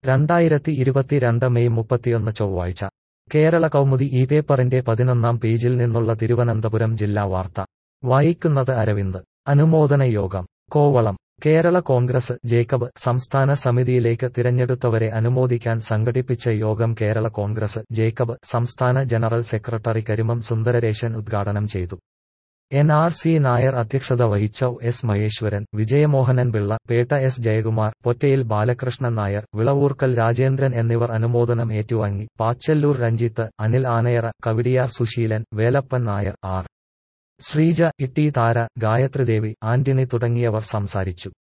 രണ്ടായിരത്തി ഇരുപത്തിരണ്ട് മെയ് മുപ്പത്തിയൊന്ന് ചൊവ്വാഴ്ച കേരള കൗമുദി ഈ പേപ്പറിന്റെ പതിനൊന്നാം പേജിൽ നിന്നുള്ള തിരുവനന്തപുരം ജില്ലാ വാർത്ത വായിക്കുന്നത് അരവിന്ദ് അനുമോദന യോഗം കോവളം കേരള കോൺഗ്രസ് ജേക്കബ് സംസ്ഥാന സമിതിയിലേക്ക് തിരഞ്ഞെടുത്തവരെ അനുമോദിക്കാൻ സംഘടിപ്പിച്ച യോഗം കേരള കോൺഗ്രസ് ജേക്കബ് സംസ്ഥാന ജനറൽ സെക്രട്ടറി കരിമം സുന്ദരരേശൻ ഉദ്ഘാടനം ചെയ്തു എൻ ആർ സി നായർ അധ്യക്ഷത വഹിച്ച എസ് മഹേശ്വരൻ വിജയമോഹനൻ പിള്ള പേട്ട എസ് ജയകുമാർ പൊറ്റയിൽ ബാലകൃഷ്ണൻ നായർ വിളവൂർക്കൽ രാജേന്ദ്രൻ എന്നിവർ അനുമോദനം ഏറ്റുവാങ്ങി പാച്ചല്ലൂർ രഞ്ജിത്ത് അനിൽ ആനയറ കവിടിയാർ സുശീലൻ വേലപ്പൻ നായർ ആർ ശ്രീജ ഇട്ടി താര ഗായത്രിദേവി ആന്റണി തുടങ്ങിയവർ സംസാരിച്ചു